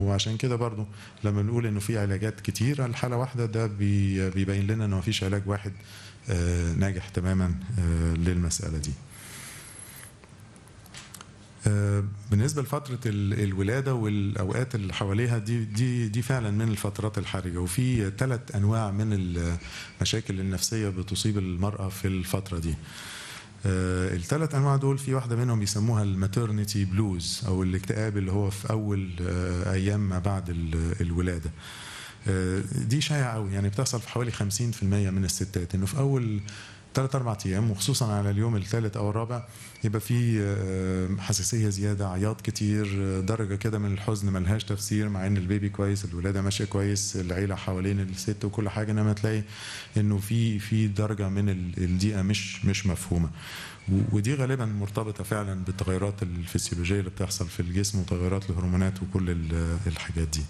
وعشان كده برضو لما نقول انه في علاجات كتير على حاله واحده ده بي- بيبين لنا انه مفيش علاج واحد آه، ناجح تماما آه، للمساله دي آه، بالنسبه لفتره ال- الولاده والاوقات اللي حواليها دي دي دي فعلا من الفترات الحرجه وفي ثلاث انواع من المشاكل النفسيه بتصيب المراه في الفتره دي آه، الثلاث انواع دول في واحده منهم بيسموها الماترنتي بلوز او الاكتئاب اللي هو في اول آه، ايام ما بعد ال- الولاده آه، دي شائعه قوي يعني بتحصل في حوالي 50% من الستات انه في اول ثلاث اربع ايام وخصوصا على اليوم الثالث او الرابع يبقى في آه، حساسيه زياده عياط كتير آه، درجه كده من الحزن ملهاش تفسير مع ان البيبي كويس الولاده ماشيه كويس العيله حوالين الست وكل حاجه انما تلاقي انه في في درجه من ال- الضيقه مش مش مفهومه و- ودي غالبا مرتبطه فعلا بالتغيرات الفسيولوجيه اللي بتحصل في الجسم وتغيرات الهرمونات وكل ال- الحاجات دي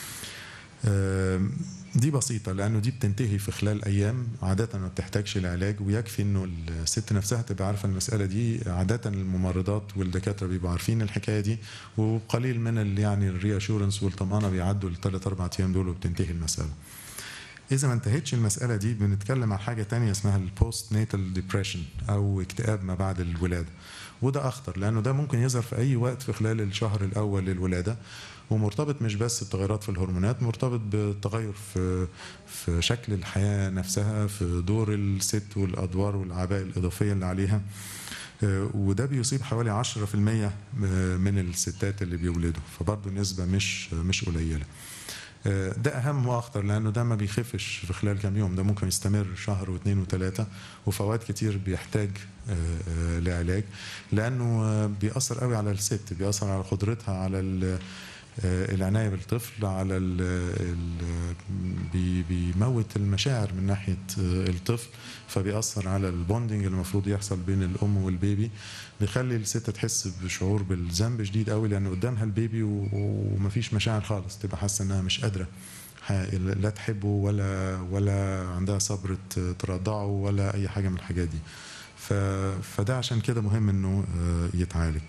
آم، دي بسيطة لأنه دي بتنتهي في خلال أيام عادة ما بتحتاجش لعلاج ويكفي إنه الست نفسها تبقى عارفة المسألة دي عادة الممرضات والدكاترة بيبقوا عارفين الحكاية دي وقليل من ال يعني الرياشورنس والطمأنة بيعدوا الثلاث أربع أيام دول وبتنتهي المسألة. إذا ما انتهتش المسألة دي بنتكلم عن حاجة تانية اسمها البوست ناتال ديبريشن أو اكتئاب ما بعد الولادة وده أخطر لأنه ده ممكن يظهر في أي وقت في خلال الشهر الأول للولادة ومرتبط مش بس التغيرات في الهرمونات مرتبط بالتغير في في شكل الحياة نفسها في دور الست والأدوار والأعباء الإضافية اللي عليها آه، وده بيصيب حوالي 10% من الستات اللي بيولدوا فبرضه نسبة مش مش قليلة آه، ده اهم واخطر لانه ده ما بيخفش في خلال كام يوم ده ممكن يستمر شهر واثنين وثلاثه وفي اوقات كتير بيحتاج آه، آه، لعلاج لانه آه، بيأثر قوي على الست بيأثر على قدرتها على ال- آه، العنايه بالطفل على ال ال بي- بيموت المشاعر من ناحيه آه، الطفل فبيأثر على البوندنج اللي المفروض يحصل بين الام والبيبي بيخلي الست تحس بشعور بالذنب شديد قوي لان قدامها البيبي و- ومفيش مشاعر خالص تبقى حاسه انها مش قادره ح- لا تحبه ولا ولا عندها صبر ت- ترضعه ولا اي حاجه من الحاجات دي ف- فده عشان كده مهم انه آه، يتعالج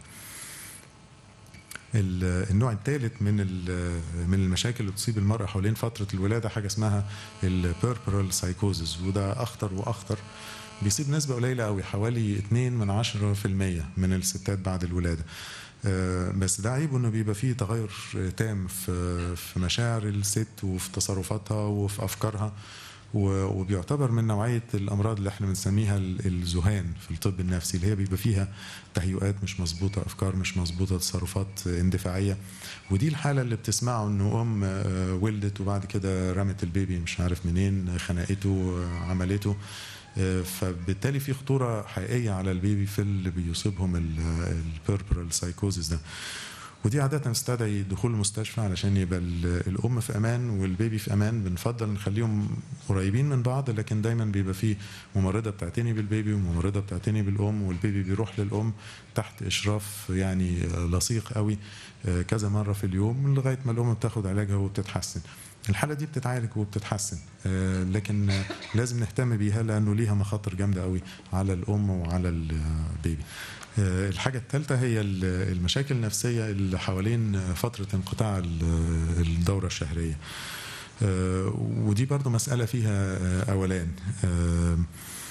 ال- النوع الثالث من ال- من المشاكل اللي تصيب المرأة حوالين فترة الولادة حاجة اسمها البيربرال سايكوزز وده أخطر وأخطر بيصيب نسبة قليلة قوي حوالي 2 من 10% من الستات بعد الولادة آه، بس ده عيبه انه بيبقى فيه تغير تام في في مشاعر الست وفي تصرفاتها وفي افكارها و- وبيعتبر من نوعيه الامراض اللي احنا بنسميها ال- الذهان في الطب النفسي اللي هي بيبقى فيها تهيؤات مش مظبوطه افكار مش مظبوطه تصرفات اندفاعيه ودي الحاله اللي بتسمعه انه ام آه، ولدت وبعد كده رمت البيبي مش عارف منين خنقته آه، عملته آه، فبالتالي في خطوره حقيقيه على البيبي في اللي بيصيبهم البيربرال سايكوزيس ده ودي عادة تستدعي دخول المستشفى علشان يبقى ال- الأم في أمان والبيبي في أمان بنفضل نخليهم قريبين من بعض لكن دايما بيبقى فيه ممرضة بتعتني بالبيبي وممرضة بتعتني بالأم والبيبي بيروح للأم تحت إشراف يعني لصيق قوي آه، كذا مرة في اليوم لغاية ما الأم بتاخد علاجها وبتتحسن الحالة دي بتتعالج وبتتحسن آه، لكن آه، لازم نهتم بيها لأنه ليها مخاطر جامدة قوي على الأم وعلى البيبي آه، الحاجة الثالثة هي ال- المشاكل النفسية اللي حوالين فترة انقطاع ال- الدورة الشهرية آه، ودي برضو مسألة فيها آه، أولان آه،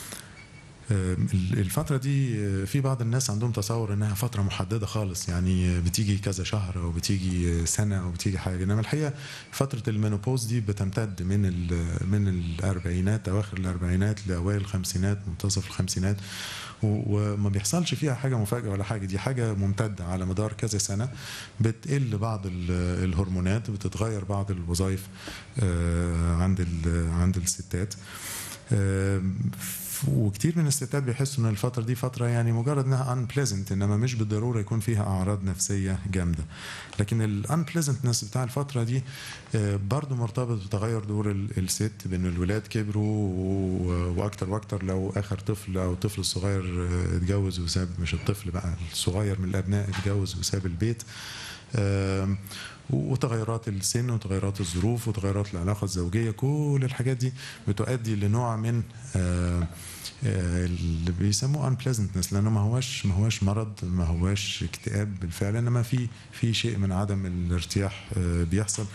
آه، الفترة دي آه، في بعض الناس عندهم تصور انها فترة محددة خالص يعني آه، بتيجي كذا شهر او بتيجي آه، سنة او بتيجي حاجة انما الحقيقة فترة المينوبوز دي بتمتد من ال- من الاربعينات اواخر الاربعينات لاوائل الخمسينات منتصف الخمسينات و- وما بيحصلش فيها حاجة مفاجئة ولا حاجة دي حاجة ممتدة على مدار كذا سنة بتقل بعض ال- الهرمونات بتتغير بعض الوظائف آه، عند ال- عند الستات آم، وكتير من الستات بيحسوا ان الفتره دي فتره يعني مجرد انها unpleasant انما مش بالضروره يكون فيها اعراض نفسيه جامده لكن الانبليزنتنس بتاع الفتره دي آه، برضو مرتبط بتغير دور ال- الست بان الولاد كبروا و- واكتر واكتر لو اخر طفل او الطفل الصغير آه، اتجوز وساب مش الطفل بقى الصغير من الابناء اتجوز وساب البيت آم، وتغيرات السن وتغيرات الظروف وتغيرات العلاقه الزوجيه كل الحاجات دي بتؤدي لنوع من آه، آه، اللي بيسموه unpleasantness لانه ما هوش ما هوش مرض ما هوش اكتئاب بالفعل انما في في شيء من عدم الارتياح آه، بيحصل